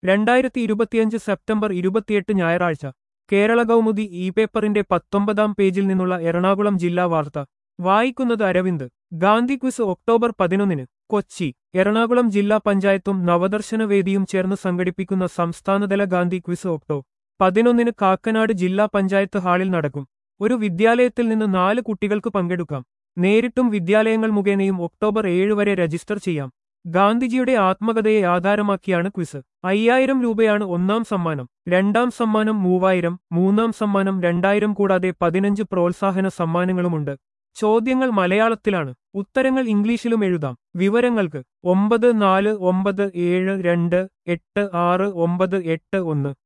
രണ്ടായിരത്തി ഇരുപത്തിയഞ്ച് സെപ്റ്റംബർ ഇരുപത്തിയെട്ട് ഞായറാഴ്ച കേരള കൗമുദി ഇ പേപ്പറിന്റെ പത്തൊമ്പതാം പേജിൽ നിന്നുള്ള എറണാകുളം ജില്ലാ വാർത്ത വായിക്കുന്നത് അരവിന്ദ് ഗാന്ധി ക്വിസ് ഒക്ടോബർ പതിനൊന്നിന് കൊച്ചി എറണാകുളം ജില്ലാ പഞ്ചായത്തും നവദർശന വേദിയും ചേർന്ന് സംഘടിപ്പിക്കുന്ന സംസ്ഥാനതല ഗാന്ധി ക്വിസ് ഒക്ടോ പതിനൊന്നിന് കാക്കനാട് ജില്ലാ പഞ്ചായത്ത് ഹാളിൽ നടക്കും ഒരു വിദ്യാലയത്തിൽ നിന്ന് നാല് കുട്ടികൾക്ക് പങ്കെടുക്കാം നേരിട്ടും വിദ്യാലയങ്ങൾ മുഖേനയും ഒക്ടോബർ ഏഴ് വരെ രജിസ്റ്റർ ചെയ്യാം ഗാന്ധിജിയുടെ ആത്മകഥയെ ആധാരമാക്കിയാണ് ക്വിസ് അയ്യായിരം രൂപയാണ് ഒന്നാം സമ്മാനം രണ്ടാം സമ്മാനം മൂവായിരം മൂന്നാം സമ്മാനം രണ്ടായിരം കൂടാതെ പതിനഞ്ച് പ്രോത്സാഹന സമ്മാനങ്ങളുമുണ്ട് ചോദ്യങ്ങൾ മലയാളത്തിലാണ് ഉത്തരങ്ങൾ ഇംഗ്ലീഷിലും എഴുതാം വിവരങ്ങൾക്ക് ഒമ്പത് നാല് ഒമ്പത് ഏഴ് രണ്ട് എട്ട് ആറ് ഒമ്പത് എട്ട് ഒന്ന്